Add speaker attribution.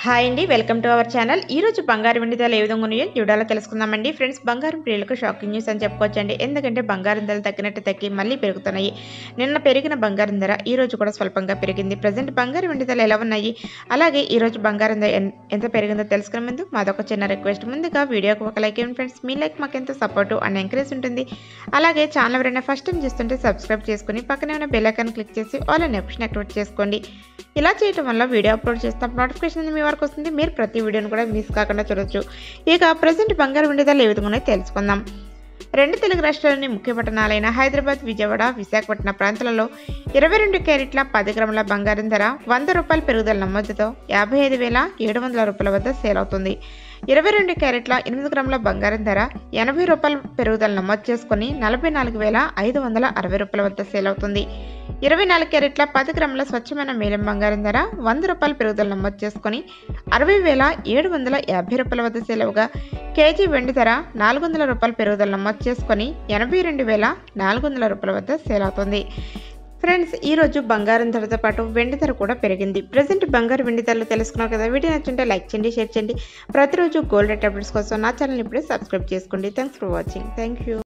Speaker 1: hi అండి welcome to our channel ఈ రోజు బంగారు వెండి ధరలు ఏ విధంగా ఉన్నాయో చూడాలో తెలుసుకుందామండి ఫ్రెండ్స్ బంగారం ప్రియులకు షాకింగ్ న్యూస్ అని చెప్పుకోవచ్చండి ఎందుకంటే బంగారం ధరలు తగ్గినట్టు తగ్గి మళ్ళీ పెరుగుతున్నాయి నిన్న పెరిగిన బంగారం ధర ఈ రోజు కూడా స్వల్పంగా పెరిగింది ప్రజెంట్ బంగారు వెండి ధరలు ఎలా ఉన్నాయి అలాగే ఈ రోజు బంగారం ధర ఎన్- ఎంత పెరిగిందో తెలుసుకునే ముందు మాదొక చిన్న రిక్వెస్ట్ ముందుగా వీడియోకి ఒక లైక్ ఇవ్వండి ఫ్రెండ్స్ మీ లైక్ మాకు ఎంతో సపోర్ట్ అండ్ ఎంకరేజ్ ఉంటుంది అలాగే ఛానల్ ఎవరైనా ఫస్ట్ టైం చూస్తుంటే సబ్స్క్రైబ్ చేసుకుని పక్కనే ఉన్న బెల్ ఐకాన్ క్లిక్ చేసి ఆల్ అనే ఆప్షన్ యాక్టివేట్ చేసుకోండి ఇలా చేయటం వల్ల వీడియో అప్లోడ్ చేసినప్పుడు నోటిఫికేషన్ మీ వరకు వస్తుంది మీరు ప్రతి వీడియోని కూడా మిస్ కాకుండా చూడొచ్చు ఇక ప్రజెంట్ బంగారు విడుదల ఏ విధంగా ఉన్నాయో తెలుసుకుందాం రెండు తెలుగు రాష్ట్రాల్లోని ముఖ్య పట్టణాలైన హైదరాబాద్ విజయవాడ విశాఖపట్నం ప్రాంతాలలో ఇరవై రెండు క్యారెట్ల పది గ్రాముల బంగారం ధర వంద రూపాయల పెరుగుదల నమోదుతో యాభై ఐదు వేల ఏడు వందల రూపాయల వద్ద సేల్ అవుతుంది ఇరవై రెండు క్యారెట్ల ఎనిమిది గ్రాముల బంగారం ధర ఎనభై రూపాయల పెరుగుదల నమోదు చేసుకుని నలభై నాలుగు వేల ఐదు వందల అరవై రూపాయల వద్ద సేల్ అవుతుంది ఇరవై నాలుగు క్యారెట్ల పది గ్రాముల స్వచ్ఛమైన మేలం బంగారం ధర వంద రూపాయల పెరుగుదల నమోదు చేసుకుని అరవై వేల ఏడు వందల యాభై రూపాయల వద్ద సేల్ అవగా కేజీ వెండి ధర నాలుగు వందల రూపాయల పెరుగుదల నమోదు చేసుకొని ఎనభై రెండు వేల నాలుగు వందల రూపాయల వద్ద సేల్ అవుతుంది ఫ్రెండ్స్ ఈ రోజు బంగారం ధరతో పాటు వెండి ధర కూడా పెరిగింది ప్రజెంట్ బంగారు వెండి ధరలు తెలుసుకున్నారు కదా వీడియో నచ్చుంటే లైక్ చేయండి షేర్ చేయండి ప్రతిరోజు గోల్డ్ రేట్ అప్డేట్స్ కోసం నా ఛానల్ ఇప్పుడే సబ్స్క్రైబ్ చేసుకోండి thanks for watching thank you